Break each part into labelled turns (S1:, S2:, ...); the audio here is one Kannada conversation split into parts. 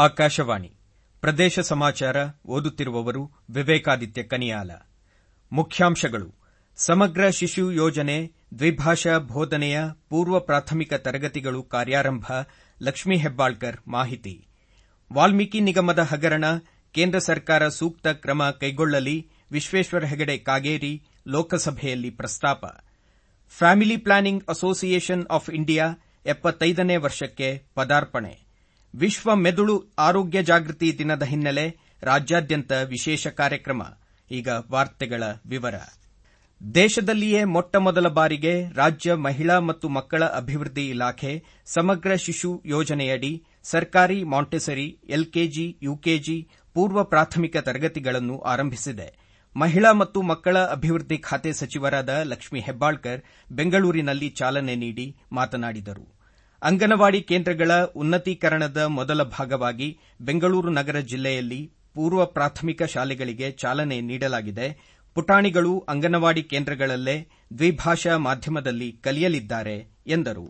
S1: ಆಕಾಶವಾಣಿ ಪ್ರದೇಶ ಸಮಾಚಾರ ಓದುತ್ತಿರುವವರು ವಿವೇಕಾದಿತ್ಯ ಕನಿಯಾಲ ಮುಖ್ಯಾಂಶಗಳು ಸಮಗ್ರ ಶಿಶು ಯೋಜನೆ ದ್ವಿಭಾಷಾ ಬೋಧನೆಯ ಪೂರ್ವ ಪ್ರಾಥಮಿಕ ತರಗತಿಗಳು ಕಾರ್ಯಾರಂಭ ಲಕ್ಷ್ಮೀ ಹೆಬ್ಬಾಳ್ಕರ್ ಮಾಹಿತಿ ವಾಲ್ಮೀಕಿ ನಿಗಮದ ಹಗರಣ ಕೇಂದ್ರ ಸರ್ಕಾರ ಸೂಕ್ತ ಕ್ರಮ ಕೈಗೊಳ್ಳಲಿ ವಿಶ್ವೇಶ್ವರ ಹೆಗಡೆ ಕಾಗೇರಿ ಲೋಕಸಭೆಯಲ್ಲಿ ಪ್ರಸ್ತಾಪ family planning association of India ಎಪ್ಪತ್ತೈದನೇ ವರ್ಷಕ್ಕೆ ಪದಾರ್ಪಣೆ ವಿಶ್ವ ಮೆದುಳು ಆರೋಗ್ಯ ಜಾಗೃತಿ ದಿನದ ಹಿನ್ನೆಲೆ ರಾಜ್ಯಾದ್ಯಂತ ವಿಶೇಷ ಕಾರ್ಯಕ್ರಮ ಈಗ ವಾರ್ತೆಗಳ ವಿವರ ದೇಶದಲ್ಲಿಯೇ ಮೊಟ್ಟಮೊದಲ ಬಾರಿಗೆ ರಾಜ್ಯ ಮಹಿಳಾ ಮತ್ತು ಮಕ್ಕಳ ಅಭಿವೃದ್ಧಿ ಇಲಾಖೆ ಸಮಗ್ರ ಶಿಶು ಯೋಜನೆಯಡಿ ಸರ್ಕಾರಿ ಮಾಂಟೆಸರಿ ಎಲ್ಕೆಜಿ ಯುಕೆಜಿ ಪೂರ್ವ ಪ್ರಾಥಮಿಕ ತರಗತಿಗಳನ್ನು ಆರಂಭಿಸಿದೆ ಮಹಿಳಾ ಮತ್ತು ಮಕ್ಕಳ ಅಭಿವೃದ್ಧಿ ಖಾತೆ ಸಚಿವರಾದ ಲಕ್ಷ್ಮೀ ಹೆಬ್ಬಾಳ್ಕರ್ ಬೆಂಗಳೂರಿನಲ್ಲಿ ಚಾಲನೆ ನೀಡಿ ಮಾತನಾಡಿದರು ಅಂಗನವಾಡಿ ಕೇಂದ್ರಗಳ ಉನ್ನತೀಕರಣದ ಮೊದಲ ಭಾಗವಾಗಿ ಬೆಂಗಳೂರು ನಗರ ಜಿಲ್ಲೆಯಲ್ಲಿ ಪೂರ್ವ ಪ್ರಾಥಮಿಕ ಶಾಲೆಗಳಿಗೆ ಚಾಲನೆ ನೀಡಲಾಗಿದೆ ಪುಟಾಣಿಗಳು ಅಂಗನವಾಡಿ ಕೇಂದ್ರಗಳಲ್ಲೇ ದ್ವಿಭಾಷಾ ಮಾಧ್ಯಮದಲ್ಲಿ ಕಲಿಯಲಿದ್ದಾರೆ ಎಂದರು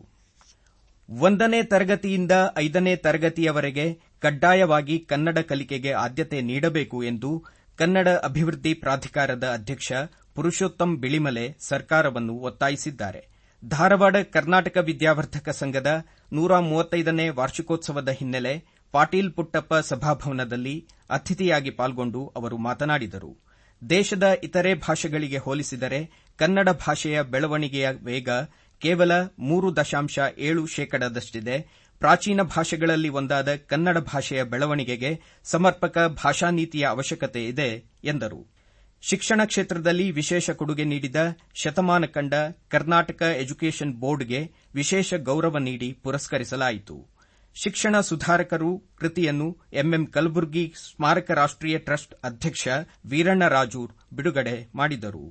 S1: ಒಂದನೇ ತರಗತಿಯಿಂದ ಐದನೇ ತರಗತಿಯವರೆಗೆ ಕಡ್ಡಾಯವಾಗಿ ಕನ್ನಡ ಕಲಿಕೆಗೆ ಆದ್ಯತೆ ನೀಡಬೇಕು ಎಂದು ಕನ್ನಡ ಅಭಿವೃದ್ಧಿ ಪ್ರಾಧಿಕಾರದ ಅಧ್ಯಕ್ಷ ಪುರುಷೋತ್ತಮ್ ಬಿಳಿಮಲೆ ಸರ್ಕಾರವನ್ನು ಒತ್ತಾಯಿಸಿದ್ದಾರೆ ಧಾರವಾಡ ಕರ್ನಾಟಕ ವಿದ್ಯಾವರ್ಧಕ ಸಂಘದ ನೂರ ಮೂವತ್ತೈದನೇ ವಾರ್ಷಿಕೋತ್ಸವದ ಹಿನ್ನೆಲೆ ಪಾಟೀಲ್ ಪುಟ್ಟಪ್ಪ ಸಭಾಭವನದಲ್ಲಿ ಅತಿಥಿಯಾಗಿ ಪಾಲ್ಗೊಂಡು ಅವರು ಮಾತನಾಡಿದರು ದೇಶದ ಇತರೆ ಭಾಷೆಗಳಿಗೆ ಹೋಲಿಸಿದರೆ ಕನ್ನಡ ಭಾಷೆಯ ಬೆಳವಣಿಗೆಯ ವೇಗ ಕೇವಲ ಮೂರು ದಶಾಂಶ ಏಳು ಶೇಕಡದಷ್ಟಿದೆ ಪ್ರಾಚೀನ ಭಾಷೆಗಳಲ್ಲಿ ಒಂದಾದ ಕನ್ನಡ ಭಾಷೆಯ ಬೆಳವಣಿಗೆಗೆ ಸಮರ್ಪಕ ಭಾಷಾ ನೀತಿಯ ಅವಶ್ಯಕತೆ ಇದೆ ಎಂದರು ಶಿಕ್ಷಣ ಕ್ಷೇತ್ರದಲ್ಲಿ ವಿಶೇಷ ಕೊಡುಗೆ ನೀಡಿದ ಶತಮಾನ ಕಂಡ ಕರ್ನಾಟಕ ಎಜುಕೇಷನ್ ಬೋರ್ಡ್ಗೆ ವಿಶೇಷ ಗೌರವ ನೀಡಿ ಪುರಸ್ಕರಿಸಲಾಯಿತು ಶಿಕ್ಷಣ ಸುಧಾರಕರು ಕೃತಿಯನ್ನು ಎಂಎಂ ಕಲಬುರ್ಗಿ ಸ್ಮಾರಕ ರಾಷ್ಟೀಯ ಟ್ರಸ್ಟ್ ಅಧ್ಯಕ್ಷ ವೀರಣ್ಣ ರಾಜೂರ್ ಬಿಡುಗಡೆ ಮಾಡಿದರು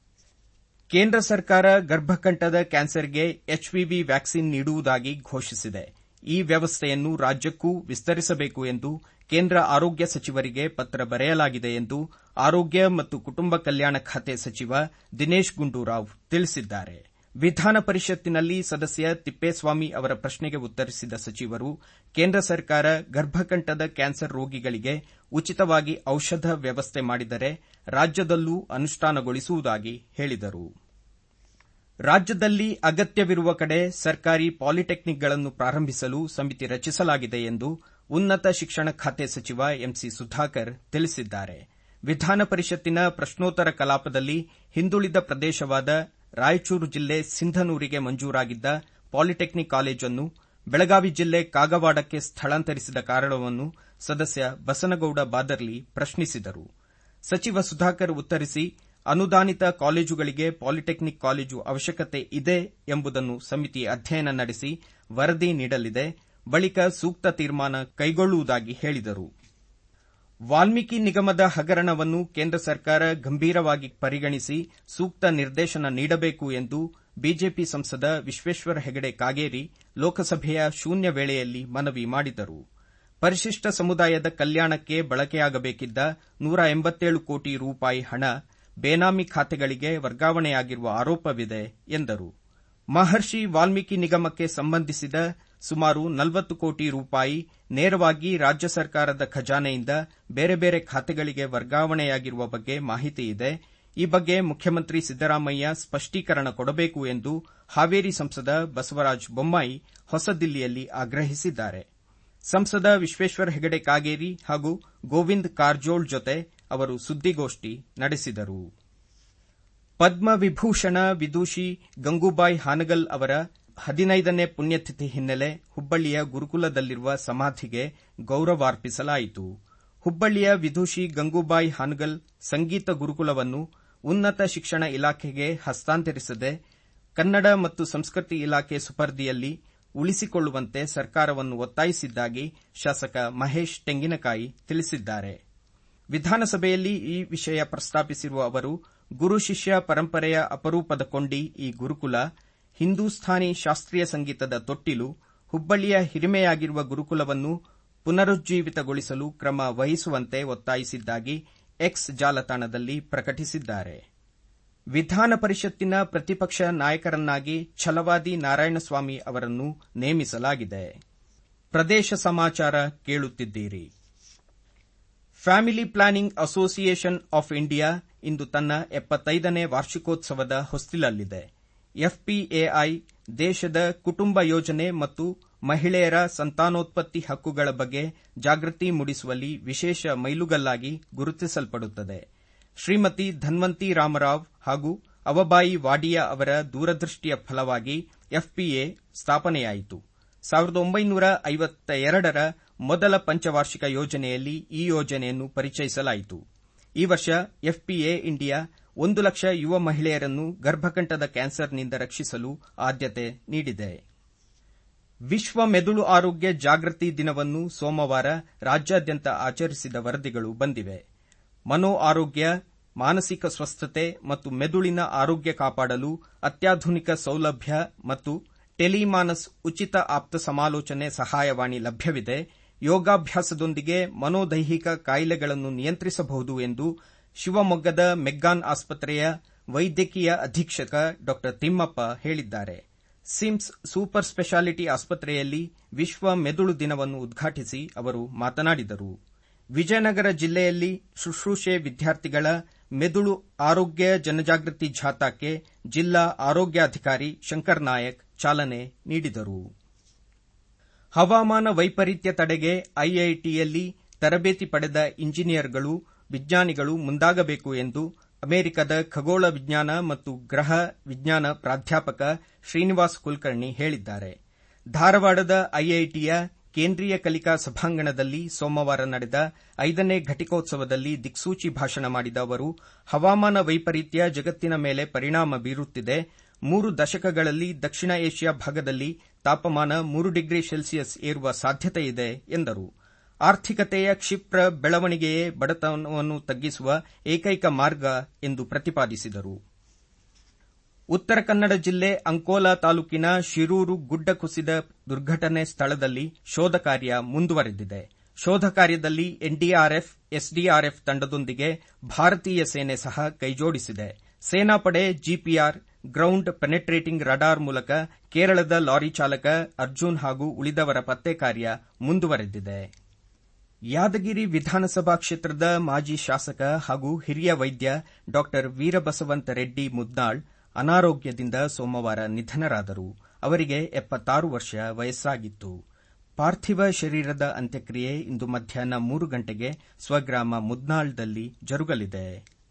S1: ಕೇಂದ್ರ ಸರ್ಕಾರ ಗರ್ಭಕಂಠದ ಕ್ಯಾನ್ಸರ್ಗೆ ಎಚ್ಪಿವಿ ವ್ಯಾಕ್ಸಿನ್ ನೀಡುವುದಾಗಿ ಘೋಷಿಸಿದೆ ಈ ವ್ಯವಸ್ಥೆಯನ್ನು ರಾಜ್ಯಕ್ಕೂ ವಿಸ್ತರಿಸಬೇಕು ಎಂದು ಕೇಂದ್ರ ಆರೋಗ್ಯ ಸಚಿವರಿಗೆ ಪತ್ರ ಬರೆಯಲಾಗಿದೆ ಎಂದು ಆರೋಗ್ಯ ಮತ್ತು ಕುಟುಂಬ ಕಲ್ಯಾಣ ಖಾತೆ ಸಚಿವ ದಿನೇಶ್ ಗುಂಡೂರಾವ್ ತಿಳಿಸಿದ್ದಾರೆ ವಿಧಾನ ಪರಿಷತ್ತಿನಲ್ಲಿ ಸದಸ್ಯ ತಿಪ್ಪೇಸ್ವಾಮಿ ಅವರ ಪ್ರಶ್ನೆಗೆ ಉತ್ತರಿಸಿದ ಸಚಿವರು ಕೇಂದ್ರ ಸರ್ಕಾರ ಗರ್ಭಕಂಠದ ಕ್ಯಾನ್ಸರ್ ರೋಗಿಗಳಿಗೆ ಉಚಿತವಾಗಿ ಔಷಧ ವ್ಯವಸ್ಥೆ ಮಾಡಿದರೆ ರಾಜ್ಯದಲ್ಲೂ ಅನುಷ್ಠಾನಗೊಳಿಸುವುದಾಗಿ ಹೇಳಿದರು ರಾಜ್ಯದಲ್ಲಿ ಅಗತ್ಯವಿರುವ ಕಡೆ ಸರ್ಕಾರಿ ಪಾಲಿಟೆಕ್ನಿಕ್ಗಳನ್ನು ಪ್ರಾರಂಭಿಸಲು ಸಮಿತಿ ರಚಿಸಲಾಗಿದೆ ಎಂದು ಉನ್ನತ ಶಿಕ್ಷಣ ಖಾತೆ ಸಚಿವ ಎಂಸಿ ಸುಧಾಕರ್ ತಿಳಿಸಿದ್ದಾರೆ ವಿಧಾನ ಪರಿಷತ್ತಿನ ಪ್ರಶ್ನೋತ್ತರ ಕಲಾಪದಲ್ಲಿ ಹಿಂದುಳಿದ ಪ್ರದೇಶವಾದ ರಾಯಚೂರು ಜಿಲ್ಲೆ ಸಿಂಧನೂರಿಗೆ ಮಂಜೂರಾಗಿದ್ದ ಪಾಲಿಟೆಕ್ನಿಕ್ ಕಾಲೇಜನ್ನು ಬೆಳಗಾವಿ ಜಿಲ್ಲೆ ಕಾಗವಾಡಕ್ಕೆ ಸ್ಥಳಾಂತರಿಸಿದ ಕಾರಣವನ್ನು ಸದಸ್ಯ ಬಸನಗೌಡ ಬಾದರ್ಲಿ ಪ್ರಶ್ನಿಸಿದರು ಸಚಿವ ಸುಧಾಕರ್ ಉತ್ತರಿಸಿ ಅನುದಾನಿತ ಕಾಲೇಜುಗಳಿಗೆ ಪಾಲಿಟೆಕ್ನಿಕ್ ಕಾಲೇಜು ಅವಶ್ಯಕತೆ ಇದೆ ಎಂಬುದನ್ನು ಸಮಿತಿ ಅಧ್ಯಯನ ನಡೆಸಿ ವರದಿ ನೀಡಲಿದೆ ಬಳಿಕ ಸೂಕ್ತ ತೀರ್ಮಾನ ಕೈಗೊಳ್ಳುವುದಾಗಿ ಹೇಳಿದರು ವಾಲ್ಮೀಕಿ ನಿಗಮದ ಹಗರಣವನ್ನು ಕೇಂದ್ರ ಸರ್ಕಾರ ಗಂಭೀರವಾಗಿ ಪರಿಗಣಿಸಿ ಸೂಕ್ತ ನಿರ್ದೇಶನ ನೀಡಬೇಕು ಎಂದು ಬಿಜೆಪಿ ಸಂಸದ ವಿಶ್ವೇಶ್ವರ ಹೆಗಡೆ ಕಾಗೇರಿ ಲೋಕಸಭೆಯ ಶೂನ್ಯ ವೇಳೆಯಲ್ಲಿ ಮನವಿ ಮಾಡಿದರು ಪರಿಶಿಷ್ಟ ಸಮುದಾಯದ ಕಲ್ಯಾಣಕ್ಕೆ ಬಳಕೆಯಾಗಬೇಕಿದ್ದ ನೂರ ಎಂಬತ್ತೇಳು ಕೋಟಿ ರೂಪಾಯಿ ಹಣ ಬೇನಾಮಿ ಖಾತೆಗಳಿಗೆ ವರ್ಗಾವಣೆಯಾಗಿರುವ ಆರೋಪವಿದೆ ಎಂದರು ಮಹರ್ಷಿ ವಾಲ್ಮೀಕಿ ನಿಗಮಕ್ಕೆ ಸಂಬಂಧಿಸಿದ ಸುಮಾರು ನಲವತ್ತು ಕೋಟಿ ರೂಪಾಯಿ ನೇರವಾಗಿ ರಾಜ್ಯ ಸರ್ಕಾರದ ಖಜಾನೆಯಿಂದ ಬೇರೆ ಬೇರೆ ಖಾತೆಗಳಿಗೆ ವರ್ಗಾವಣೆಯಾಗಿರುವ ಬಗ್ಗೆ ಮಾಹಿತಿ ಇದೆ ಈ ಬಗ್ಗೆ ಮುಖ್ಯಮಂತ್ರಿ ಸಿದ್ದರಾಮಯ್ಯ ಸ್ಪಷ್ಟೀಕರಣ ಕೊಡಬೇಕು ಎಂದು ಹಾವೇರಿ ಸಂಸದ ಬಸವರಾಜ ಬೊಮ್ಮಾಯಿ ಹೊಸದಿಲ್ಲಿಯಲ್ಲಿ ಆಗ್ರಹಿಸಿದ್ದಾರೆ ಸಂಸದ ವಿಶ್ವೇಶ್ವರ ಹೆಗಡೆ ಕಾಗೇರಿ ಹಾಗೂ ಗೋವಿಂದ್ ಕಾರಜೋಳ್ ಜೊತೆ ಅವರು ಸುದ್ದಿಗೋಷ್ಠಿ ನಡೆಸಿದರು ಪದ್ಮವಿಭೂಷಣ ವಿದೂಷಿ ಗಂಗೂಬಾಯಿ ಹಾನಗಲ್ ಅವರ ಹದಿನೈದನೇ ಪುಣ್ಯತಿಥಿ ಹಿನ್ನೆಲೆ ಹುಬ್ಬಳ್ಳಿಯ ಗುರುಕುಲದಲ್ಲಿರುವ ಸಮಾಧಿಗೆ ಗೌರವಾರ್ಪಿಸಲಾಯಿತು ಹುಬ್ಬಳ್ಳಿಯ ವಿದೂಷಿ ಗಂಗೂಬಾಯಿ ಹಾನಗಲ್ ಸಂಗೀತ ಗುರುಕುಲವನ್ನು ಉನ್ನತ ಶಿಕ್ಷಣ ಇಲಾಖೆಗೆ ಹಸ್ತಾಂತರಿಸದೆ ಕನ್ನಡ ಮತ್ತು ಸಂಸ್ಕೃತಿ ಇಲಾಖೆ ಸುಪರ್ದಿಯಲ್ಲಿ ಉಳಿಸಿಕೊಳ್ಳುವಂತೆ ಸರ್ಕಾರವನ್ನು ಒತ್ತಾಯಿಸಿದ್ದಾಗಿ ಶಾಸಕ ಮಹೇಶ್ ತೆಂಗಿನಕಾಯಿ ತಿಳಿಸಿದ್ದಾರೆ ವಿಧಾನಸಭೆಯಲ್ಲಿ ಈ ವಿಷಯ ಪ್ರಸ್ತಾಪಿಸಿರುವ ಅವರು ಗುರು ಶಿಷ್ಯ ಪರಂಪರೆಯ ಅಪರೂಪದ ಕೊಂಡಿ ಈ ಗುರುಕುಲ ಹಿಂದೂಸ್ಥಾನಿ ಶಾಸ್ತ್ರೀಯ ಸಂಗೀತದ ತೊಟ್ಟಿಲು ಹುಬ್ಬಳ್ಳಿಯ ಹಿರಿಮೆಯಾಗಿರುವ ಗುರುಕುಲವನ್ನು ಪುನರುಜ್ಜೀವಿತಗೊಳಿಸಲು ಕ್ರಮ ವಹಿಸುವಂತೆ ಒತ್ತಾಯಿಸಿದ್ದಾಗಿ ಎಕ್ಸ್ ಜಾಲತಾಣದಲ್ಲಿ ಪ್ರಕಟಿಸಿದ್ದಾರೆ ವಿಧಾನ ಪರಿಷತ್ತಿನ ಪ್ರತಿಪಕ್ಷ ನಾಯಕರನ್ನಾಗಿ ಛಲವಾದಿ ನಾರಾಯಣಸ್ವಾಮಿ ಅವರನ್ನು ನೇಮಿಸಲಾಗಿದೆ ಪ್ರದೇಶ ಸಮಾಚಾರ ಕೇಳುತ್ತಿದ್ದೀರಿ family planning association of India ಇಂದು ತನ್ನ ಎಪ್ಪತ್ತೈದನೇ ವಾರ್ಷಿಕೋತ್ಸವದ ಹೊಸ್ತಿಲಲ್ಲಿದೆ ಎಫ್ಪಿಎಐ ದೇಶದ ಕುಟುಂಬ ಯೋಜನೆ ಮತ್ತು ಮಹಿಳೆಯರ ಸಂತಾನೋತ್ಪತ್ತಿ ಹಕ್ಕುಗಳ ಬಗ್ಗೆ ಜಾಗೃತಿ ಮೂಡಿಸುವಲ್ಲಿ ವಿಶೇಷ ಮೈಲುಗಲ್ಲಾಗಿ ಗುರುತಿಸಲ್ಪಡುತ್ತದೆ ಶ್ರೀಮತಿ ಧನ್ವಂತಿ ರಾಮರಾವ್ ಹಾಗೂ ಅವಬಾಯಿ ವಾಡಿಯಾ ಅವರ ದೂರದೃಷ್ಟಿಯ ಫಲವಾಗಿ ಎಫ್ಪಿಎ ಸ್ಥಾಪನೆಯಾಯಿತು ಸಾವಿರದ ಒಂಬೈನೂರ ಐವತ್ತ ಎರಡರ ಮೊದಲ ಪಂಚವಾರ್ಷಿಕ ಯೋಜನೆಯಲ್ಲಿ ಈ ಯೋಜನೆಯನ್ನು ಪರಿಚಯಿಸಲಾಯಿತು ಈ ವರ್ಷ ಎಫ್ಪಿಎ ಇಂಡಿಯಾ ಒಂದು ಲಕ್ಷ ಯುವ ಮಹಿಳೆಯರನ್ನು ಗರ್ಭಕಂಠದ ಕ್ಯಾನ್ಸರ್ನಿಂದ ರಕ್ಷಿಸಲು ಆದ್ಯತೆ ನೀಡಿದೆ ವಿಶ್ವ ಮೆದುಳು ಆರೋಗ್ಯ ಜಾಗೃತಿ ದಿನವನ್ನು ಸೋಮವಾರ ರಾಜ್ಯಾದ್ಯಂತ ಆಚರಿಸಿದ ವರದಿಗಳು ಬಂದಿವೆ ಮನೋ ಆರೋಗ್ಯ ಮಾನಸಿಕ ಸ್ವಸ್ಥತೆ ಮತ್ತು ಮೆದುಳಿನ ಆರೋಗ್ಯ ಕಾಪಾಡಲು ಅತ್ಯಾಧುನಿಕ ಸೌಲಭ್ಯ ಮತ್ತು ಟೆಲಿಮಾನಸ್ ಉಚಿತ ಆಪ್ತ ಸಮಾಲೋಚನೆ ಸಹಾಯವಾಣಿ ಲಭ್ಯವಿದೆ ಯೋಗಾಭ್ಯಾಸದೊಂದಿಗೆ ಮನೋದೈಹಿಕ ಕಾಯಿಲೆಗಳನ್ನು ನಿಯಂತ್ರಿಸಬಹುದು ಎಂದು ಶಿವಮೊಗ್ಗದ ಮೆಗ್ಗಾನ್ ಆಸ್ಪತ್ರೆಯ ವೈದ್ಯಕೀಯ ಅಧೀಕ್ಷಕ ಡಾ ತಿಮ್ಮಪ್ಪ ಹೇಳಿದ್ದಾರೆ ಸಿಮ್ಸ್ ಸೂಪರ್ ಸ್ಪೆಷಾಲಿಟಿ ಆಸ್ಪತ್ರೆಯಲ್ಲಿ ವಿಶ್ವ ಮೆದುಳು ದಿನವನ್ನು ಉದ್ಘಾಟಿಸಿ ಅವರು ಮಾತನಾಡಿದರು ವಿಜಯನಗರ ಜಿಲ್ಲೆಯಲ್ಲಿ ಶುಶ್ರೂಷೆ ವಿದ್ಯಾರ್ಥಿಗಳ ಮೆದುಳು ಆರೋಗ್ಯ ಜನಜಾಗೃತಿ ಜಾಥಾಕ್ಕೆ ಜಿಲ್ಲಾ ಆರೋಗ್ಯಾಧಿಕಾರಿ ಶಂಕರ್ ನಾಯಕ್ ಚಾಲನೆ ನೀಡಿದರು ಹವಾಮಾನ ವೈಪರೀತ್ಯ ತಡೆಗೆ ಐಐಟಿಯಲ್ಲಿ ತರಬೇತಿ ಪಡೆದ ಇಂಜಿನಿಯರ್ಗಳು ವಿಜ್ಞಾನಿಗಳು ಮುಂದಾಗಬೇಕು ಎಂದು ಅಮೆರಿಕದ ಖಗೋಳ ವಿಜ್ಞಾನ ಮತ್ತು ಗ್ರಹ ವಿಜ್ಞಾನ ಪ್ರಾಧ್ಯಾಪಕ ಶ್ರೀನಿವಾಸ್ ಕುಲಕರ್ಣಿ ಹೇಳಿದ್ದಾರೆ ಧಾರವಾಡದ ಐಐಟಿಯ ಕೇಂದ್ರೀಯ ಕಲಿಕಾ ಸಭಾಂಗಣದಲ್ಲಿ ಸೋಮವಾರ ನಡೆದ ಐದನೇ ಘಟಿಕೋತ್ಸವದಲ್ಲಿ ದಿಕ್ಸೂಚಿ ಭಾಷಣ ಮಾಡಿದ ಅವರು ಹವಾಮಾನ ವೈಪರೀತ್ಯ ಜಗತ್ತಿನ ಮೇಲೆ ಪರಿಣಾಮ ಬೀರುತ್ತಿದೆ ಮೂರು ದಶಕಗಳಲ್ಲಿ ದಕ್ಷಿಣ ಏಷ್ಯಾ ಭಾಗದಲ್ಲಿ ತಾಪಮಾನ ಮೂರು ಡಿಗ್ರಿ ಸೆಲ್ಸಿಯಸ್ ಏರುವ ಸಾಧ್ಯತೆಯಿದೆ ಎಂದರು ಆರ್ಥಿಕತೆಯ ಕ್ಷಿಪ್ರ ಬೆಳವಣಿಗೆಯೇ ಬಡತನವನ್ನು ತಗ್ಗಿಸುವ ಏಕೈಕ ಮಾರ್ಗ ಎಂದು ಪ್ರತಿಪಾದಿಸಿದರು ಉತ್ತರ ಕನ್ನಡ ಜಿಲ್ಲೆ ಅಂಕೋಲಾ ತಾಲೂಕಿನ ಶಿರೂರು ಗುಡ್ಡ ಕುಸಿದ ದುರ್ಘಟನೆ ಸ್ಥಳದಲ್ಲಿ ಶೋಧ ಕಾರ್ಯ ಮುಂದುವರೆದಿದೆ ಶೋಧ ಕಾರ್ಯದಲ್ಲಿ ಎನ್ಡಿಆರ್ಎಫ್ ಎಸ್ಡಿಆರ್ಎಫ್ ತಂಡದೊಂದಿಗೆ ಭಾರತೀಯ ಸೇನೆ ಸಹ ಕೈಜೋಡಿಸಿದೆ ಸೇನಾಪಡೆ ಜಿಪಿಆರ್ ಗ್ರೌಂಡ್ ಪೆನೆಟ್ರೇಟಿಂಗ್ ರಡಾರ್ ಮೂಲಕ ಕೇರಳದ ಲಾರಿ ಚಾಲಕ ಅರ್ಜುನ್ ಹಾಗೂ ಉಳಿದವರ ಪತ್ತೆ ಕಾರ್ಯ ಮುಂದುವರೆದಿದೆ ಯಾದಗಿರಿ ವಿಧಾನಸಭಾ ಕ್ಷೇತ್ರದ ಮಾಜಿ ಶಾಸಕ ಹಾಗೂ ಹಿರಿಯ ವೈದ್ಯ ಡಾ ವೀರಬಸವಂತ ರೆಡ್ಡಿ ಮುದ್ನಾಳ್ ಅನಾರೋಗ್ಯದಿಂದ ಸೋಮವಾರ ನಿಧನರಾದರು ಅವರಿಗೆ ಎಪ್ಪತ್ತಾರು ವರ್ಷ ವಯಸ್ಸಾಗಿತ್ತು ಪಾರ್ಥಿವ ಶರೀರದ ಅಂತ್ಯಕ್ರಿಯೆ ಇಂದು ಮಧ್ಯಾಹ್ನ ಮೂರು ಗಂಟೆಗೆ ಸ್ವಗ್ರಾಮ ಮುದ್ನಾಳ್ದಲ್ಲಿ ಜರುಗಲಿದೆ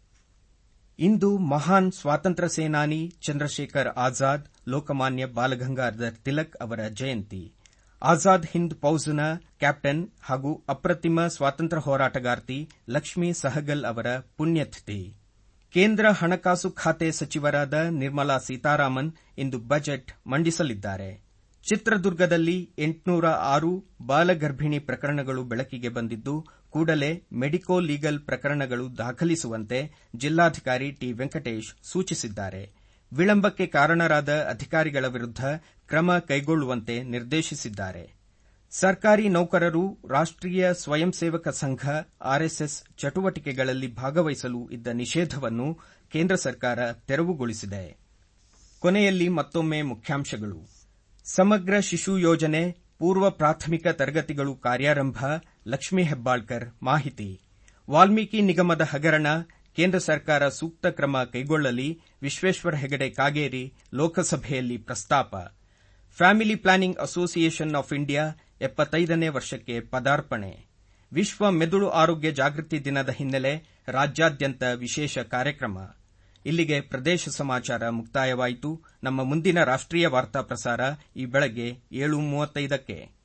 S1: ಇಂದು ಮಹಾನ್ ಸ್ವಾತಂತ್ರ್ಯ ಸೇನಾನಿ ಚಂದ್ರಶೇಖರ್ ಆಜಾದ್ ಲೋಕಮಾನ್ಯ ಬಾಲಗಂಗಾಧರ್ ತಿಲಕ್ ಅವರ ಜಯಂತಿ ಆಜಾದ್ ಹಿಂದ್ ಫೌಜ್ನ ಕ್ಯಾಪ್ಟನ್ ಹಾಗೂ ಅಪ್ರತಿಮ ಸ್ವಾತಂತ್ರ್ಯ ಹೋರಾಟಗಾರ್ತಿ ಲಕ್ಷ್ಮೀ ಸಹಗಲ್ ಅವರ ಪುಣ್ಯತಿಥಿ ಕೇಂದ್ರ ಹಣಕಾಸು ಖಾತೆ ಸಚಿವರಾದ ನಿರ್ಮಲಾ ಸೀತಾರಾಮನ್ ಇಂದು ಬಜೆಟ್ ಮಂಡಿಸಲಿದ್ದಾರೆ ಚಿತ್ರದುರ್ಗದಲ್ಲಿ ಎಂಟುನೂರ ಆರು ಬಾಲಗರ್ಭಿಣಿ ಪ್ರಕರಣಗಳು ಬೆಳಕಿಗೆ ಬಂದಿದ್ದು ಕೂಡಲೇ ಮೆಡಿಕೋ ಲೀಗಲ್ ಪ್ರಕರಣಗಳು ದಾಖಲಿಸುವಂತೆ ಜಿಲ್ಲಾಧಿಕಾರಿ ಟಿ ವೆಂಕಟೇಶ್ ಸೂಚಿಸಿದ್ದಾರೆ ವಿಳಂಬಕ್ಕೆ ಕಾರಣರಾದ ಅಧಿಕಾರಿಗಳ ವಿರುದ್ದ ಕ್ರಮ ಕೈಗೊಳ್ಳುವಂತೆ ನಿರ್ದೇಶಿಸಿದ್ದಾರೆ ಸರ್ಕಾರಿ ನೌಕರರು ರಾಷ್ಟೀಯ ಸ್ವಯಂ ಸೇವಕ ಸಂಘ ಆರ್ಎಸ್ಎಸ್ ಚಟುವಟಿಕೆಗಳಲ್ಲಿ ಭಾಗವಹಿಸಲು ಇದ್ದ ನಿಷೇಧವನ್ನು ಕೇಂದ್ರ ಸರ್ಕಾರ ತೆರವುಗೊಳಿಸಿದೆ ಕೊನೆಯಲ್ಲಿ ಮತ್ತೊಮ್ಮೆ ಮುಖ್ಯಾಂಶಗಳು ಸಮಗ್ರ ಶಿಶು ಯೋಜನೆ ಪೂರ್ವ ಪ್ರಾಥಮಿಕ ತರಗತಿಗಳು ಕಾರ್ಯಾರಂಭ ಲಕ್ಷ್ಮೀ ಹೆಬ್ಬಾಳ್ಕರ್ ಮಾಹಿತಿ ವಾಲ್ಮೀಕಿ ನಿಗಮದ ಹಗರಣ ಕೇಂದ್ರ ಸರ್ಕಾರ ಸೂಕ್ತ ಕ್ರಮ ಕೈಗೊಳ್ಳಲಿ ವಿಶ್ವೇಶ್ವರ ಹೆಗಡೆ ಕಾಗೇರಿ ಲೋಕಸಭೆಯಲ್ಲಿ ಪ್ರಸ್ತಾಪ family planning association of India ಎಪ್ಪತ್ತೈದನೇ ವರ್ಷಕ್ಕೆ ಪದಾರ್ಪಣೆ ವಿಶ್ವ ಮೆದುಳು ಆರೋಗ್ಯ ಜಾಗೃತಿ ದಿನದ ಹಿನ್ನೆಲೆ ರಾಜ್ಯಾದ್ಯಂತ ವಿಶೇಷ ಕಾರ್ಯಕ್ರಮ ಇಲ್ಲಿಗೆ ಪ್ರದೇಶ ಸಮಾಚಾರ ಮುಕ್ತಾಯವಾಯಿತು ನಮ್ಮ ಮುಂದಿನ ರಾಷ್ಟೀಯ ವಾರ್ತಾ ಪ್ರಸಾರ ಈ ಬೆಳಗ್ಗೆ ಏಳು ಮೂವತ್ತೈದಕ್ಕೆ